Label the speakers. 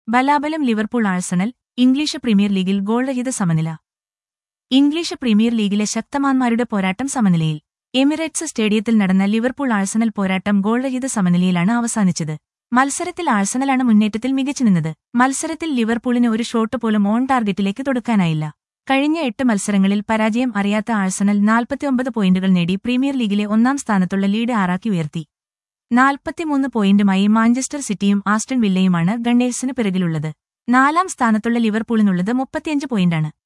Speaker 1: ബലാബലം Liverpool Arsenal English Premier ലീഗിൽ ഗോൾരഹിത സമനില ഇംഗ്ലീഷ് പ്രീമിയർ ലീഗിലെ ശക്തമാന്മാരുടെ പോരാട്ടം സമനിലയിൽ എമിറേറ്റ്സ് സ്റ്റേഡിയത്തിൽ നടന്ന ലിവർപൂൾ ആഴ്സണൽ പോരാട്ടം ഗോൾരഹിത സമനിലയിലാണ് അവസാനിച്ചത് മത്സരത്തിൽ ആഴ്സണലാണ് മുന്നേറ്റത്തിൽ മികച്ചു നിന്നത് മത്സരത്തിൽ ലിവർപൂളിന് ഒരു ഷോട്ട് പോലും ഓൺ ടാർഗറ്റിലേക്ക് തൊടുക്കാനായില്ല കഴിഞ്ഞ എട്ട് മത്സരങ്ങളിൽ പരാജയം അറിയാത്ത ആഴ്സണൽ നാൽപ്പത്തിയൊമ്പത് പോയിന്റുകൾ നേടി പ്രീമിയർ ലീഗിലെ ഒന്നാം സ്ഥാനത്തുള്ള ലീഡ് ആറാക്കി ഉയർത്തി നാൽപ്പത്തിമൂന്ന് പോയിന്റുമായി മാഞ്ചസ്റ്റർ സിറ്റിയും ആസ്റ്റൺ വില്ലയുമാണ് ഗണ്ണേഴ്സിന് പിറകിലുള്ളത് നാലാം സ്ഥാനത്തുള്ള ലിവർപൂളിനുള്ളത് മുപ്പത്തിയഞ്ച് പോയിന്റാണ്